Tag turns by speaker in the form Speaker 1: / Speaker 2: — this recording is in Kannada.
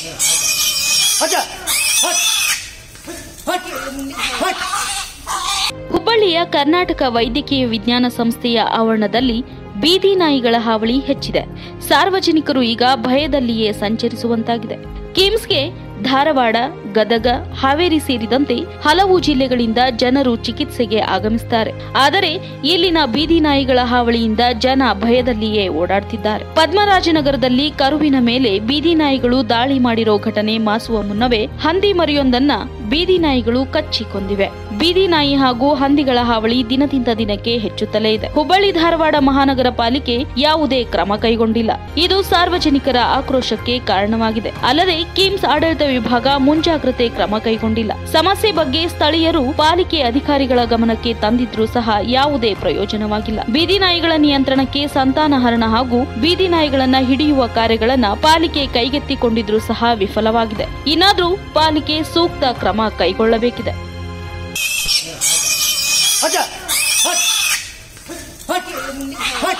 Speaker 1: ಹುಬ್ಬಳ್ಳಿಯ ಕರ್ನಾಟಕ ವೈದ್ಯಕೀಯ ವಿಜ್ಞಾನ ಸಂಸ್ಥೆಯ ಆವರಣದಲ್ಲಿ ಬೀದಿ ನಾಯಿಗಳ ಹಾವಳಿ ಹೆಚ್ಚಿದೆ ಸಾರ್ವಜನಿಕರು ಈಗ ಭಯದಲ್ಲಿಯೇ ಸಂಚರಿಸುವಂತಾಗಿದೆ ಕಿಮ್ಸ್ಗೆ ಧಾರವಾಡ ಗದಗ ಹಾವೇರಿ ಸೇರಿದಂತೆ ಹಲವು ಜಿಲ್ಲೆಗಳಿಂದ ಜನರು ಚಿಕಿತ್ಸೆಗೆ ಆಗಮಿಸುತ್ತಾರೆ ಆದರೆ ಇಲ್ಲಿನ ಬೀದಿ ನಾಯಿಗಳ ಹಾವಳಿಯಿಂದ ಜನ ಭಯದಲ್ಲಿಯೇ ಓಡಾಡ್ತಿದ್ದಾರೆ ಪದ್ಮರಾಜನಗರದಲ್ಲಿ ಕರುವಿನ ಮೇಲೆ ಬೀದಿ ನಾಯಿಗಳು ದಾಳಿ ಮಾಡಿರೋ ಘಟನೆ ಮಾಸುವ ಮುನ್ನವೇ ಹಂದಿ ಮರಿಯೊಂದನ್ನ ಬೀದಿ ನಾಯಿಗಳು ಕಚ್ಚಿ ಕೊಂದಿವೆ ಬೀದಿ ನಾಯಿ ಹಾಗೂ ಹಂದಿಗಳ ಹಾವಳಿ ದಿನದಿಂದ ದಿನಕ್ಕೆ ಹೆಚ್ಚುತ್ತಲೇ ಇದೆ ಹುಬ್ಬಳ್ಳಿ ಧಾರವಾಡ ಮಹಾನಗರ ಪಾಲಿಕೆ ಯಾವುದೇ ಕ್ರಮ ಕೈಗೊಂಡಿಲ್ಲ ಇದು ಸಾರ್ವಜನಿಕರ ಆಕ್ರೋಶಕ್ಕೆ ಕಾರಣವಾಗಿದೆ ಅಲ್ಲದೆ ಕಿಮ್ಸ್ ಆಡಳಿತ ವಿಭಾಗ ಮುಂಜಾಗ್ರತೆ ಕ್ರಮ ಕೈಗೊಂಡಿಲ್ಲ ಸಮಸ್ಯೆ ಬಗ್ಗೆ ಸ್ಥಳೀಯರು ಪಾಲಿಕೆ ಅಧಿಕಾರಿಗಳ ಗಮನಕ್ಕೆ ತಂದಿದ್ರೂ ಸಹ ಯಾವುದೇ ಪ್ರಯೋಜನವಾಗಿಲ್ಲ ಬೀದಿ ನಾಯಿಗಳ ನಿಯಂತ್ರಣಕ್ಕೆ ಸಂತಾನಹರಣ ಹಾಗೂ ಬೀದಿ ನಾಯಿಗಳನ್ನ ಹಿಡಿಯುವ ಕಾರ್ಯಗಳನ್ನ ಪಾಲಿಕೆ ಕೈಗೆತ್ತಿಕೊಂಡಿದ್ರೂ ಸಹ ವಿಫಲವಾಗಿದೆ ಇನ್ನಾದ್ರೂ ಪಾಲಿಕೆ ಸೂಕ್ತ ಕ್ರಮ ಕೈಗೊಳ್ಳಬೇಕಿದೆ
Speaker 2: ಹಟ್ ಹಟ್ ಹಟ್ ಹಟ್